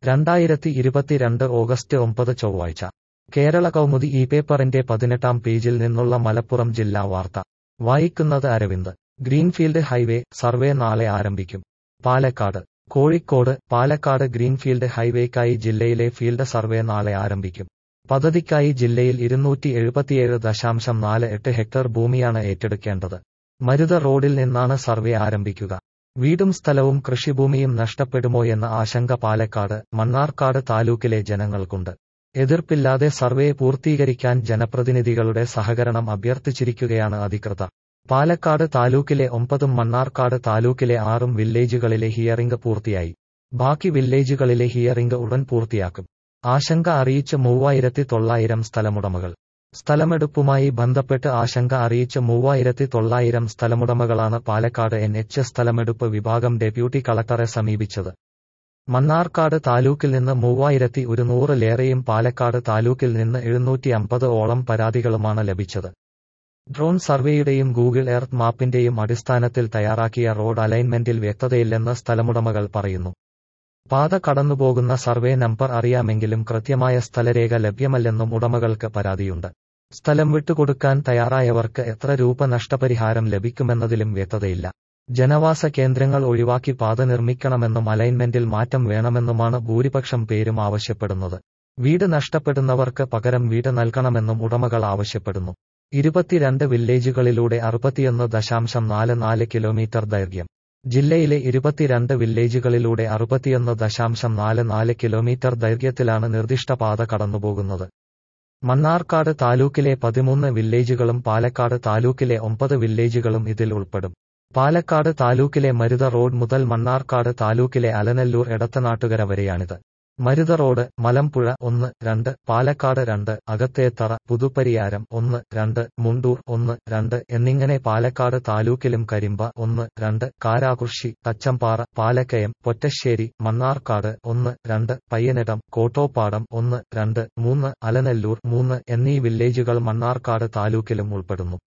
രണ്ടായിരത്തി ഇരുപത്തിരണ്ട് ഓഗസ്റ്റ് ഒമ്പത് ചൊവ്വാഴ്ച കേരള കൗമുദി ഈ പേപ്പറിന്റെ പതിനെട്ടാം പേജിൽ നിന്നുള്ള മലപ്പുറം ജില്ലാ വാർത്ത വായിക്കുന്നത് അരവിന്ദ് ഗ്രീൻഫീൽഡ് ഹൈവേ സർവേ നാളെ ആരംഭിക്കും പാലക്കാട് കോഴിക്കോട് പാലക്കാട് ഗ്രീൻഫീൽഡ് ഹൈവേക്കായി ജില്ലയിലെ ഫീൽഡ് സർവേ നാളെ ആരംഭിക്കും പദ്ധതിക്കായി ജില്ലയിൽ ഇരുന്നൂറ്റി എഴുപത്തിയേഴ് ദശാംശം നാല് എട്ട് ഹെക്ടർ ഭൂമിയാണ് ഏറ്റെടുക്കേണ്ടത് മരുത റോഡിൽ നിന്നാണ് സർവേ ആരംഭിക്കുക വീടും സ്ഥലവും കൃഷിഭൂമിയും നഷ്ടപ്പെടുമോയെന്ന ആശങ്ക പാലക്കാട് മണ്ണാർക്കാട് താലൂക്കിലെ ജനങ്ങൾക്കുണ്ട് എതിർപ്പില്ലാതെ സർവേ പൂർത്തീകരിക്കാൻ ജനപ്രതിനിധികളുടെ സഹകരണം അഭ്യർത്ഥിച്ചിരിക്കുകയാണ് അധികൃതർ പാലക്കാട് താലൂക്കിലെ ഒമ്പതും മണ്ണാർക്കാട് താലൂക്കിലെ ആറും വില്ലേജുകളിലെ ഹിയറിംഗ് പൂർത്തിയായി ബാക്കി വില്ലേജുകളിലെ ഹിയറിംഗ് ഉടൻ പൂർത്തിയാക്കും ആശങ്ക അറിയിച്ച് മൂവായിരത്തി തൊള്ളായിരം സ്ഥലമുടമകൾ സ്ഥലമെടുപ്പുമായി ബന്ധപ്പെട്ട് ആശങ്ക അറിയിച്ച് മൂവായിരത്തി തൊള്ളായിരം സ്ഥലമുടമകളാണ് പാലക്കാട് എൻ എച്ച് സ്ഥലമെടുപ്പ് വിഭാഗം ഡെപ്യൂട്ടി കളക്ടറെ സമീപിച്ചത് മണ്ണാർക്കാട് താലൂക്കിൽ നിന്ന് മൂവായിരത്തി ഒരുന്നൂറിലേറെയും പാലക്കാട് താലൂക്കിൽ നിന്ന് എഴുന്നൂറ്റി അമ്പത് ഓളം പരാതികളുമാണ് ലഭിച്ചത് ഡ്രോൺ സർവേയുടെയും ഗൂഗിൾ എർത്ത് മാപ്പിന്റെയും അടിസ്ഥാനത്തിൽ തയ്യാറാക്കിയ റോഡ് അലൈൻമെന്റിൽ വ്യക്തതയില്ലെന്ന് സ്ഥലമുടമകൾ പറയുന്നു പാത കടന്നുപോകുന്ന സർവേ നമ്പർ അറിയാമെങ്കിലും കൃത്യമായ സ്ഥലരേഖ ലഭ്യമല്ലെന്നും ഉടമകൾക്ക് പരാതിയുണ്ട് സ്ഥലം വിട്ടുകൊടുക്കാൻ തയ്യാറായവർക്ക് എത്ര രൂപ നഷ്ടപരിഹാരം ലഭിക്കുമെന്നതിലും വ്യക്തതയില്ല ജനവാസ കേന്ദ്രങ്ങൾ ഒഴിവാക്കി പാത നിർമ്മിക്കണമെന്നും അലൈൻമെന്റിൽ മാറ്റം വേണമെന്നുമാണ് ഭൂരിപക്ഷം പേരും ആവശ്യപ്പെടുന്നത് വീട് നഷ്ടപ്പെടുന്നവർക്ക് പകരം വീട് നൽകണമെന്നും ഉടമകൾ ആവശ്യപ്പെടുന്നു ഇരുപത്തിരണ്ട് വില്ലേജുകളിലൂടെ അറുപത്തിയൊന്ന് ദശാംശം നാല് നാല് കിലോമീറ്റർ ദൈർഘ്യം ജില്ലയിലെ ഇരുപത്തിരണ്ട് വില്ലേജുകളിലൂടെ അറുപത്തിയൊന്ന് ദശാംശം നാല് നാല് കിലോമീറ്റർ ദൈർഘ്യത്തിലാണ് നിർദ്ദിഷ്ട പാത കടന്നുപോകുന്നത് മണ്ണാർക്കാട് താലൂക്കിലെ പതിമൂന്ന് വില്ലേജുകളും പാലക്കാട് താലൂക്കിലെ ഒമ്പത് വില്ലേജുകളും ഇതിൽ ഉൾപ്പെടും പാലക്കാട് താലൂക്കിലെ മരുത റോഡ് മുതൽ മണ്ണാർക്കാട് താലൂക്കിലെ അലനല്ലൂർ എടത്തനാട്ടുകര വരെയാണിത് മരുത റോഡ് മലമ്പുഴ ഒന്ന് രണ്ട് പാലക്കാട് രണ്ട് അകത്തേത്തറ പുതുപ്പരിയാരം ഒന്ന് രണ്ട് മുണ്ടൂർ ഒന്ന് രണ്ട് എന്നിങ്ങനെ പാലക്കാട് താലൂക്കിലും കരിമ്പ ഒന്ന് രണ്ട് കാരാകുർശി തച്ചമ്പാറ പാലക്കയം പൊറ്റശ്ശേരി മണ്ണാർക്കാട് ഒന്ന് രണ്ട് പയ്യനിടം കോട്ടോപ്പാടം ഒന്ന് രണ്ട് മൂന്ന് അലനല്ലൂർ മൂന്ന് എന്നീ വില്ലേജുകൾ മണ്ണാർക്കാട് താലൂക്കിലും ഉൾപ്പെടുന്നു